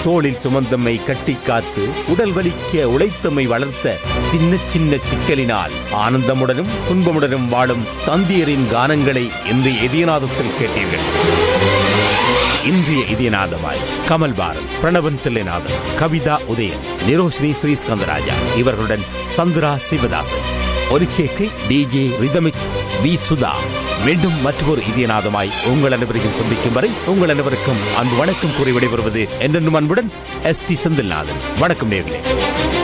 தோளில் சுமந்தம்மை கட்டி காத்து உடல் வலிக்க உழைத்தம்மை வளர்த்த சின்ன சின்ன சிக்கலினால் ஆனந்தமுடனும் துன்பமுடனும் வாழும் தந்தியரின் கானங்களை இன்றைய இதயநாதத்தில் கேட்டீர்கள் இன்றைய இதயநாதமாய் கமல் பாரத் பிரணவன் தில்லைநாதன் கவிதா உதயன் நிரோஷினி ஸ்ரீஸ்கந்தராஜா இவர்களுடன் சந்திரா சிவதாசன் ஒலிச்சேர்க்கை டிஜே ரிதமிக்ஸ் வி சுதா மீண்டும் மற்றொரு இதயநாதமாய் உங்கள் அனைவரையும் சந்திக்கும் வரை உங்கள் அனைவருக்கும் அன்பு வணக்கம் கூறி விடைபெறுவது என்றென்றும் அன்புடன் எஸ் டி செந்தில்நாதன் வணக்கம் நேர்களே